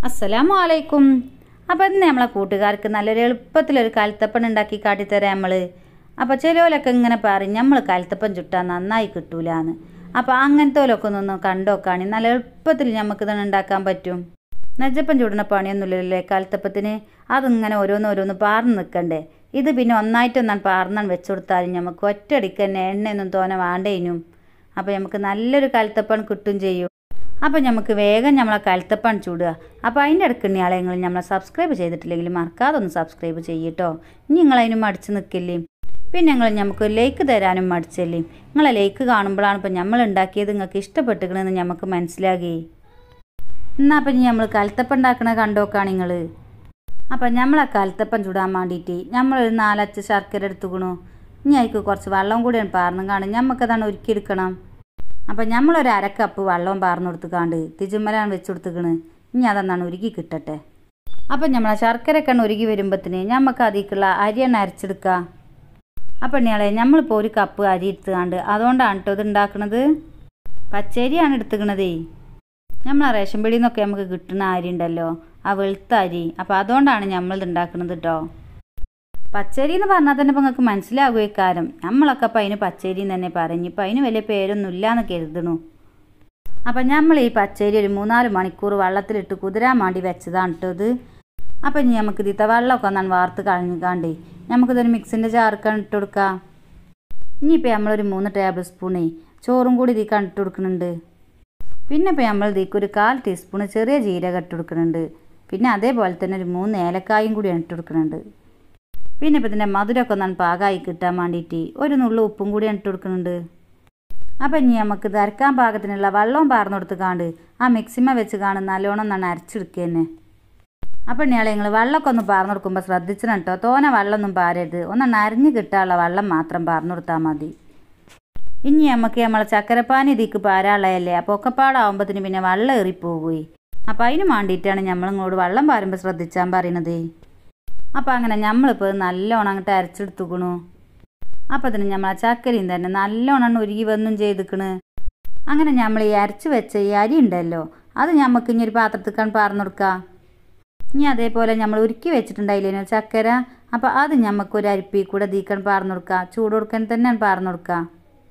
അസ്സലാമു അലൈക്കും അപ്പം ഇന്ന് നമ്മളെ കൂട്ടുകാർക്ക് നല്ലൊരു എളുപ്പത്തിലൊരു കൽത്തപ്പൻ ഉണ്ടാക്കി കാട്ടിത്തരാം നമ്മൾ അപ്പോൾ ചിലവരൊക്കെ ഇങ്ങനെ പറയും നമ്മൾ കൽത്തപ്പൻ ചുട്ടാൽ നന്നായി കിട്ടൂലാന്ന് അപ്പോൾ അങ്ങനത്തോലൊക്കെ ഒന്ന് കണ്ടോക്കാണെങ്കിൽ നല്ല എളുപ്പത്തിൽ നമുക്ക് ഇതാണ് ഉണ്ടാക്കാൻ പറ്റും നജപ്പൻ ചുടുന്ന പണിയൊന്നുമില്ലല്ലേ കൽത്തപ്പത്തിന് അതിങ്ങനെ ഓരോന്ന് ഓരോന്ന് പാർന്ന് നിൽക്കണ്ടേ ഇത് പിന്നെ ഒന്നായിട്ടൊന്നാണ് പാർന്നാണ് വെച്ചു കൊടുത്താലും നമുക്ക് ഒറ്റയടിക്ക് തന്നെ എണ്ണയൊന്നും തോനെ വേണ്ടേനും അപ്പോൾ നമുക്ക് നല്ലൊരു കൽത്തപ്പൻ കിട്ടും ചെയ്യും അപ്പോൾ നമുക്ക് വേഗം നമ്മളെ കൽത്തപ്പൻ ചൂടുക അപ്പോൾ അതിൻ്റെ ഇടയ്ക്ക് ഇയാളെ നിങ്ങൾ നമ്മളെ സബ്സ്ക്രൈബ് ചെയ്തിട്ടില്ലെങ്കിൽ മറക്കാതെ ഒന്ന് സബ്സ്ക്രൈബ് ചെയ്യട്ടോ ഇനി നിങ്ങളതിന് മടിച്ച് നിൽക്കില്ലേ പിന്നെ ഞങ്ങൾ നമുക്ക് ലൈക്ക് തരാനും മടിച്ചല്ലേ നിങ്ങളെ ലൈക്ക് കാണുമ്പോഴാണ് ഇപ്പം നമ്മൾ ഉണ്ടാക്കിയത് നിങ്ങൾക്ക് ഇഷ്ടപ്പെട്ടിക്കണമെന്ന് നമുക്ക് മനസ്സിലാകേ എന്നാൽ അപ്പം ഇനി നമ്മൾ കൽത്തപ്പം ഉണ്ടാക്കണ കണ്ടോക്കാണ് നിങ്ങൾ അപ്പം നമ്മളെ കൽത്തപ്പം ചൂടാൻ വേണ്ടിയിട്ട് നമ്മളൊരു നാലച്ച് ശർക്കര എടുത്തുക്കണു ഇനി അതിക്ക് കുറച്ച് വെള്ളം കൂടിയാണ് പാർന്നും കാണും നമുക്കതാണ് ഒരുക്കിയെടുക്കണം അപ്പം നമ്മളൊരു അരക്കപ്പ് വെള്ളവും പാർന്നു കൊടുത്തുകാണ്ട് തിജുമ്മലാണ് വെച്ച് കൊടുത്തുക്കണ് ഇനി അതെന്നാണ് ഉരുക്കി കിട്ടട്ടെ അപ്പം നമ്മളെ ശർക്കരക്കാണ് ഉരുകി വരുമ്പത്തിന് നമുക്ക് അതിലേക്കുള്ള അരിയാണ് അരച്ചെടുക്കുക അപ്പം ഇയാളെ നമ്മളിപ്പോൾ ഒരു കപ്പ് അരി എടുത്തുകാണ്ട് അതുകൊണ്ടാണ് കേട്ടോ ഇത് ഉണ്ടാക്കണത് പച്ചരിയാണ് എടുത്തുക്കണതേ നമ്മൾ റേഷൻ പീടിയിൽ നിന്നൊക്കെ നമുക്ക് കിട്ടുന്ന അരി ഉണ്ടല്ലോ ആ വെളുത്ത അരി അപ്പോൾ അതുകൊണ്ടാണ് നമ്മളിത് ഉണ്ടാക്കുന്നത് കേട്ടോ പച്ചരി എന്ന് പറഞ്ഞാൽ തന്നെ ഇപ്പം നിങ്ങൾക്ക് മനസ്സിലാകുമേ കാരം നമ്മളൊക്കെ അപ്പം അതിന് പച്ചരി എന്ന് തന്നെ പറഞ്ഞു ഇപ്പം അതിന് വലിയ പേരൊന്നും ഇല്ലാന്ന് കരുതണു അപ്പം നമ്മൾ ഈ പച്ചരി ഒരു മൂന്നാല് മണിക്കൂർ വെള്ളത്തിലിട്ട് കുതിരാൻ വേണ്ടി വെച്ചതാണ് കേട്ടോ ഇത് അപ്പം ഇനി നമുക്ക് ഇതിത്തെ വെള്ളമൊക്കെ ഒന്നാണ് വാർത്ത് കളഞ്ഞിക്കാണ്ടേ നമുക്കിതൊരു മിക്സിൻ്റെ ചാർക്കാൻ ഇട്ട് കൊടുക്കാം ഇനിയിപ്പോൾ നമ്മളൊരു മൂന്ന് ടേബിൾ സ്പൂണേ ചോറും കൂടി ഇതിക്കാൻ ഇട്ട് കൊടുക്കുന്നുണ്ട് പിന്നെ ഇപ്പോൾ നമ്മൾ ഇതിലേക്ക് ഒരു കാൽ ടീസ്പൂൺ ചെറിയ ജീരകം ഇട്ട് കൊടുക്കുന്നുണ്ട് പിന്നെ അതേപോലെ തന്നെ ഒരു മൂന്ന് ഏലക്കായും കൂടി ഇട്ട് കൊടുക്കുന്നുണ്ട് പിന്നെ ഇപ്പോൾ ഇതിൻ്റെ മധുരമൊക്കെ ഒന്നാണ് പാകമായി കിട്ടാൻ വേണ്ടിയിട്ട് ഒരു നുള്ളു ഉപ്പും കൂടി ഇട്ട് കൊടുക്കുന്നുണ്ട് അപ്പം ഇനി നമുക്ക് ഇത് അരക്കാൻ പാകത്തിനുള്ള വെള്ളവും പാർന്നു കൊടുത്തുകാണ്ട് ആ മിക്സിമ വെച്ച് കാണും നല്ലോണം ഒന്നാണ് അരച്ചെടുക്കുക തന്നെ അപ്പം ഇനിയാളെ നിങ്ങൾ വെള്ളമൊക്കെ ഒന്ന് പാർന്നു കൊടുക്കുമ്പോൾ ശ്രദ്ധിക്കണം കേട്ടോ തോനെ വെള്ളമൊന്നും പാരരുത് ഒന്ന് അരിഞ്ഞ് കിട്ടാനുള്ള വെള്ളം മാത്രം പാർന്നു കൊടുത്താൽ മതി ഇനി നമുക്ക് നമ്മളെ ചക്കരപ്പാനി ഇതിക്ക് പാരാളയല്ലേ അപ്പോൾ ഒക്കെപ്പാടാവുമ്പത്തിന് പിന്നെ വെള്ളം ഏറിപ്പോവുകയെ അപ്പം അതിന് വേണ്ടിയിട്ടാണ് നമ്മളിങ്ങോട് വെള്ളം പാരുമ്പോൾ ശ്രദ്ധിച്ചാൻ പറയണത് അപ്പം അങ്ങനെ നമ്മളിപ്പോൾ നല്ലോണം അങ്ങോട്ട് അരച്ചെടുത്തുക്കണു അപ്പം അതിന് നമ്മളെ ചക്കരയും തന്നെ നല്ലോണം ഉരുകി വന്നും ചെയ്തിക്കണ് അങ്ങനെ നമ്മൾ ഈ അരച്ച് വെച്ച ഈ അരി ഉണ്ടല്ലോ അത് നമുക്ക് ഇനി ഒരു പാത്രത്തിക്കാണ് പാർന്നു കൊടുക്കാം ഇനി അതേപോലെ നമ്മൾ ഉരുക്കി വെച്ചിട്ടുണ്ടായില്ലേനോ ചക്കര അപ്പോൾ അത് നമുക്ക് ഒരു അരിപ്പി കൂടെ ദീക്കാൻ പാർന്നു കൊടുക്കാം ചൂട് കൊടുക്കാൻ തന്നെയാണ് പാർന്നു കൊടുക്കാം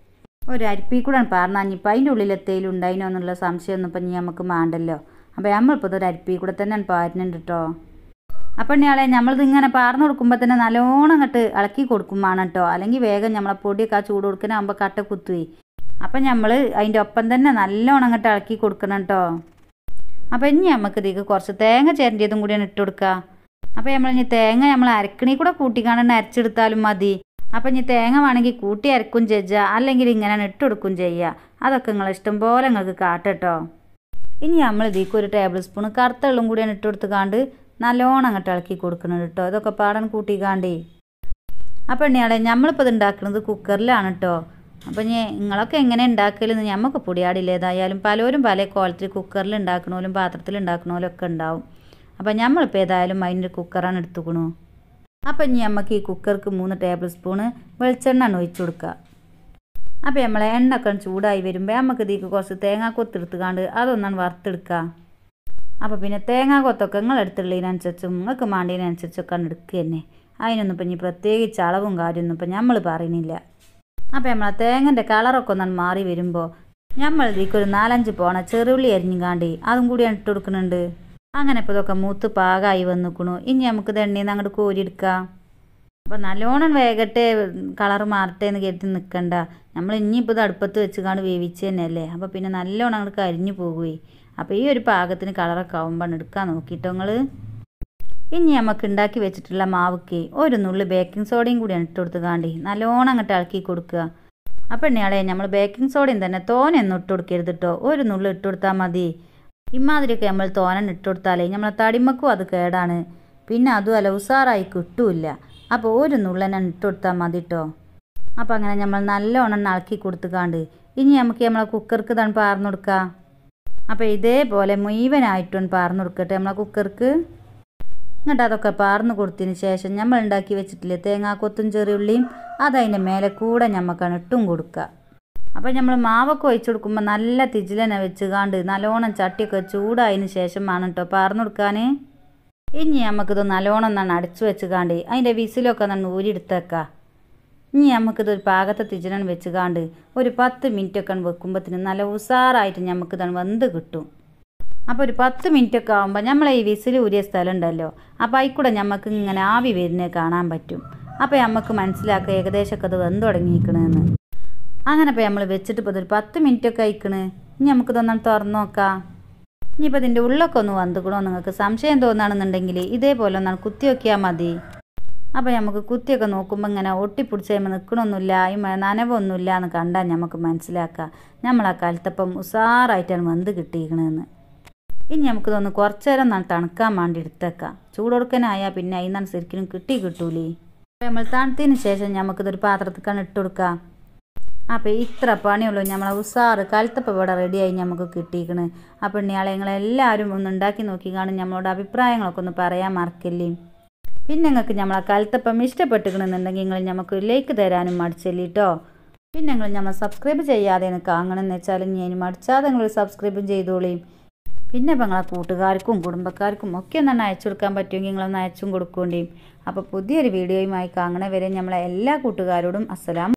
ഒരു അരിപ്പി കൂടെ പാർന്നാൽ ഇനിയിപ്പോൾ അതിൻ്റെ ഉള്ളിൽ എത്തേലും ഉണ്ടായിനോ എന്നുള്ള സംശയമൊന്നും ഇപ്പം ഇനി നമുക്ക് വേണ്ടല്ലോ അപ്പോൾ നമ്മളിപ്പോൾ ഇതൊരു അരിപ്പി കൂടെ തന്നെയാണ് പാരുന്നുണ്ട് കേട്ടോ അപ്പം ഇയാളെ നമ്മളിത് ഇങ്ങനെ പാർന്നു കൊടുക്കുമ്പോൾ തന്നെ നല്ലോണം അങ്ങോട്ട് ഇളക്കി കൊടുക്കും വേണം കേട്ടോ അല്ലെങ്കിൽ വേഗം നമ്മളെ പൊടിയൊക്കെ ആ ചൂട് കൊടുക്കാനാകുമ്പോൾ കട്ട കുത്തുവേ അപ്പം നമ്മൾ അതിൻ്റെ ഒപ്പം തന്നെ നല്ലോണം അങ്ങോട്ട് ഇളക്കി കൊടുക്കണം കേട്ടോ അപ്പം ഇനി നമുക്ക് ഇതിക്ക് കുറച്ച് തേങ്ങ ചേരേണ്ടതും കൂടിയാണ് ഇട്ട് കൊടുക്കുക അപ്പം നമ്മൾ ഇനി തേങ്ങ നമ്മൾ അരക്കണി കൂടെ കൂട്ടിക്കാണ്ട് അരച്ചെടുത്താലും മതി അപ്പം ഇനി തേങ്ങ വേണമെങ്കിൽ കൂട്ടി അരക്കും ചെയ്യുക അല്ലെങ്കിൽ ഇങ്ങനെ ഇട്ട് കൊടുക്കും ചെയ്യുക അതൊക്കെ നിങ്ങൾ ഇഷ്ടം പോലെ നിങ്ങൾക്ക് കാട്ടട്ടോ ഇനി നമ്മൾ ഇതിക്ക് ഒരു ടേബിൾ സ്പൂൺ കറുത്ത വെള്ളം കൂടിയാണ് ഇട്ട് കൊടുത്തുകാണ്ട് നല്ലോണം അങ്ങോട്ട് ഇളക്കി കൊടുക്കണം കേട്ടോ ഇതൊക്കെ പാടാൻ കൂട്ടിക്കാണ്ടേ അപ്പം എണ്ണയാളെ നമ്മളിപ്പോൾ ഇത് ഉണ്ടാക്കുന്നത് കുക്കറിലാണ് കേട്ടോ അപ്പം ഇനി നിങ്ങളൊക്കെ എങ്ങനെ ഉണ്ടാക്കലെന്ന് ഞമ്മക്ക് പൊടിയാടില്ല ഏതായാലും പലരും പല കോലത്തിൽ കുക്കറിൽ ഉണ്ടാക്കണോലും പാത്രത്തിൽ ഉണ്ടാക്കണോലും ഒക്കെ ഉണ്ടാവും അപ്പം നമ്മളിപ്പോൾ ഏതായാലും അതിൻ്റെ കുക്കറാണ് എടുത്തുക്കണു അപ്പം ഇനി നമുക്ക് ഈ കുക്കർക്ക് മൂന്ന് ടേബിൾ സ്പൂണ് വെളിച്ചെണ്ണ ഒഴിച്ചു കൊടുക്കുക അപ്പോൾ നമ്മളെ എണ്ണയൊക്കെ ചൂടായി വരുമ്പോൾ നമുക്ക് ഇതിക്ക് കുറച്ച് തേങ്ങാ കൊത്തെടുത്തുകാണ്ട് അതൊന്നാണ് വറുത്തെടുക്കുക അപ്പോൾ പിന്നെ തേങ്ങാ കൊത്തൊക്കെ നിങ്ങൾ എടുത്തുള്ളതിനനുസരിച്ചും നിങ്ങൾക്ക് മാണ്ടതിനനുസരിച്ചൊക്കെ എടുക്കുക തന്നെ അതിനൊന്നും ഇപ്പം ഇനി പ്രത്യേകിച്ച് അളവും കാര്യമൊന്നും ഇപ്പം നമ്മൾ പറയുന്നില്ല അപ്പോൾ നമ്മളെ തേങ്ങൻ്റെ കളറൊക്കെ ഒന്നാണ് മാറി വരുമ്പോൾ നമ്മൾ ഇതിക്ക് ഒരു നാലഞ്ച് പോണ ചെറുള്ളി അരിഞ്ഞുകാണ്ടി അതും കൂടി ഇട്ട് കൊടുക്കുന്നുണ്ട് അങ്ങനെ ഇപ്പോൾ ഇതൊക്കെ മൂത്ത് പാകമായി വന്നിക്കണു ഇനി നമുക്ക് ഇത് എണ്ണയിൽ നിന്ന് അങ്ങോട്ട് കോരിയെടുക്കാം അപ്പോൾ നല്ലോണം വേഗട്ടെ കളർ മാറട്ടെ എന്ന് കരുതി നിൽക്കണ്ട നമ്മൾ ഇനിയിപ്പോൾ ഇത് അടുപ്പത്ത് വെച്ച് കാണും വേവിച്ച് തന്നെയല്ലേ അപ്പോൾ പിന്നെ നല്ലോണം അങ്ങോട്ട് കരിഞ്ഞു പോകുകയെ അപ്പോൾ ഈ ഒരു പാകത്തിന് കളറൊക്കെ ആകുമ്പോൾ എടുക്കാൻ നോക്കിയിട്ടോ നിങ്ങൾ ഇനി നമുക്ക് ഉണ്ടാക്കി വെച്ചിട്ടുള്ള മാവുക്ക് ഒരു നുള്ളി ബേക്കിംഗ് സോഡയും കൂടിയാണ് ഇട്ട് കൊടുത്ത് കാണ്ടി നല്ലോണം അങ്ങോട്ട് ഇളക്കി കൊടുക്കുക അപ്പം എണ്ണയാളെ നമ്മൾ ബേക്കിംഗ് സോഡയും തന്നെ തോനൊന്നും ഇട്ട് കൊടുക്കരുത് കേട്ടോ ഒരു നുള്ളി ഇട്ട് കൊടുത്താൽ മതി ഇമാതിരിയൊക്കെ നമ്മൾ തോനൻ ഇട്ട് കൊടുത്താലേ നമ്മളെ തടിമക്കും അത് കേടാണ് പിന്നെ അതുമല്ല ഉസാറായി കിട്ടൂല അപ്പോൾ ഒരു നുള്ളനെ ഇട്ട് കൊടുത്താൽ മതി കേട്ടോ അപ്പോൾ അങ്ങനെ നമ്മൾ നല്ലോണം ഇളക്കി കൊടുത്തുകാണ്ട് ഇനി നമുക്ക് നമ്മളെ കുക്കർക്ക് തന്നെ പാർന്നു കൊടുക്കാം അപ്പോൾ ഇതേപോലെ മുഴുവനായിട്ടൊന്ന് പാർന്നു കൊടുക്കട്ടെ നമ്മളെ കുക്കർക്ക് എന്നിട്ട് അതൊക്കെ പാർന്നു കൊടുത്തതിന് ശേഷം നമ്മൾ ഉണ്ടാക്കി വെച്ചിട്ടില്ലേ തേങ്ങാക്കൊത്തും ചെറിയുള്ളിയും അതതിൻ്റെ മേലെ കൂടെ ഞമ്മക്കാണ് ഇട്ടും കൊടുക്കുക അപ്പോൾ നമ്മൾ മാവൊക്കെ ഒഴിച്ചു കൊടുക്കുമ്പോൾ നല്ല തിജിലനെ വെച്ച് കാണ്ട് നല്ലോണം ചട്ടിയൊക്കെ ചൂടായതിന് ശേഷമാണ് കേട്ടോ പാർന്നു കൊടുക്കാൻ ഇനി നമുക്കിത് നല്ലോണം ഒന്നാണ് അടച്ചു വെച്ച് കാണ്ട് അതിൻ്റെ വിസിലൊക്കെ ഒന്ന് ഊരിയെടുത്തേക്കാം ഇനി നമുക്കിത് ഒരു പാകത്തെ തിജിലൻ വെച്ച് കാണ്ട് ഒരു പത്ത് മിനിറ്റൊക്കെ വെക്കുമ്പോഴത്തേന് നല്ല ഉസാറായിട്ട് നമുക്കിതാണ് വെന്ത് കിട്ടും അപ്പോൾ ഒരു പത്ത് മിനിറ്റൊക്കെ ആകുമ്പോൾ നമ്മൾ ഈ വിസിൽ ഊരിയ സ്ഥലം ഉണ്ടല്ലോ അപ്പോൾ അതിൽ കൂടെ നമുക്ക് ഇങ്ങനെ ആവി വരുന്നത് കാണാൻ പറ്റും അപ്പോൾ നമുക്ക് മനസ്സിലാക്കുക ഏകദേശമൊക്കെ അത് വെന്ത് തുടങ്ങിയിരിക്കണമെന്ന് അങ്ങനെ ഇപ്പോൾ നമ്മൾ വെച്ചിട്ട് ഇപ്പോൾ ഒരു പത്ത് മിനിറ്റൊക്കെ അയക്കണ് ഇനി നമുക്കിതൊന്നും തുറന്നു നോക്കാം ഇനിയിപ്പോൾ ഇതിൻ്റെ ഉള്ളൊക്കെ ഒന്ന് വന്നുക്കണോ നിങ്ങൾക്ക് സംശയം തോന്നുകയാണെന്നുണ്ടെങ്കിൽ ഇതേപോലെ ഒന്നാണ് കുത്തി നോക്കിയാൽ മതി അപ്പോൾ നമുക്ക് കുത്തിയൊക്കെ നോക്കുമ്പോൾ ഇങ്ങനെ ഒട്ടിപ്പിടിച്ച് കഴിയുമ്പോൾ നിൽക്കണമൊന്നുമില്ല ഈ നനവൊന്നുമില്ല എന്ന് കണ്ടാൽ നമുക്ക് മനസ്സിലാക്കാം നമ്മൾ ആ കാലത്തപ്പം ഉസാറായിട്ടാണ് വെന്ത് കിട്ടിയിരിക്കണതെന്ന് ഇനി നമുക്കിതൊന്ന് കുറച്ച് നേരം ഒന്ന് തണുക്കാൻ വേണ്ടി എടുത്തേക്കാം ചൂടൊടുക്കനായാൽ പിന്നെ അതിനാണ് ശരിക്കും കിട്ടി കിട്ടൂലേ അപ്പോൾ നമ്മൾ തണുത്തതിന് ശേഷം നമുക്കിതൊരു പാത്രത്തിക്കാണ് ഇട്ട് കൊടുക്കാം അപ്പോൾ ഇത്ര പണിയുള്ളൂ നമ്മളെ ഉസാറ് കാലത്തപ്പം ഇവിടെ റെഡിയായി നമുക്ക് കിട്ടിയിരിക്കണ് അപ്പോൾ ഇനിയാളെ നിങ്ങളെല്ലാവരും ഒന്ന് ഉണ്ടാക്കി നോക്കി കാണും നമ്മളോട് അഭിപ്രായങ്ങളൊക്കെ ഒന്ന് പറയാൻ മറക്കില്ലേ പിന്നെ നിങ്ങൾക്ക് നമ്മളെ കാലത്തപ്പം ഇഷ്ടപ്പെട്ടിക്കണമെന്നുണ്ടെങ്കിൽ നിങ്ങൾ നമുക്ക് ലൈക്ക് തരാനും മടിച്ചല്ലേ കേട്ടോ പിന്നെ നിങ്ങൾ നമ്മൾ സബ്സ്ക്രൈബ് ചെയ്യാതെ കാണണമെന്ന് വെച്ചാൽ ഞാൻ മടിച്ചാതെ നിങ്ങൾ സബ്സ്ക്രൈബും ചെയ്തോളിയും പിന്നെ ഇപ്പം നിങ്ങളെ കൂട്ടുകാർക്കും കുടുംബക്കാർക്കും ഒക്കെ ഒന്നാണ് അയച്ചു കൊടുക്കാൻ പറ്റുമെങ്കിൽ നിങ്ങളൊന്ന് അയച്ചും കൊടുക്കേണ്ടിയും അപ്പോൾ പുതിയൊരു വീഡിയോയുമായി കാണണ വരെ നമ്മളെ എല്ലാ കൂട്ടുകാരോടും അസ്സലാം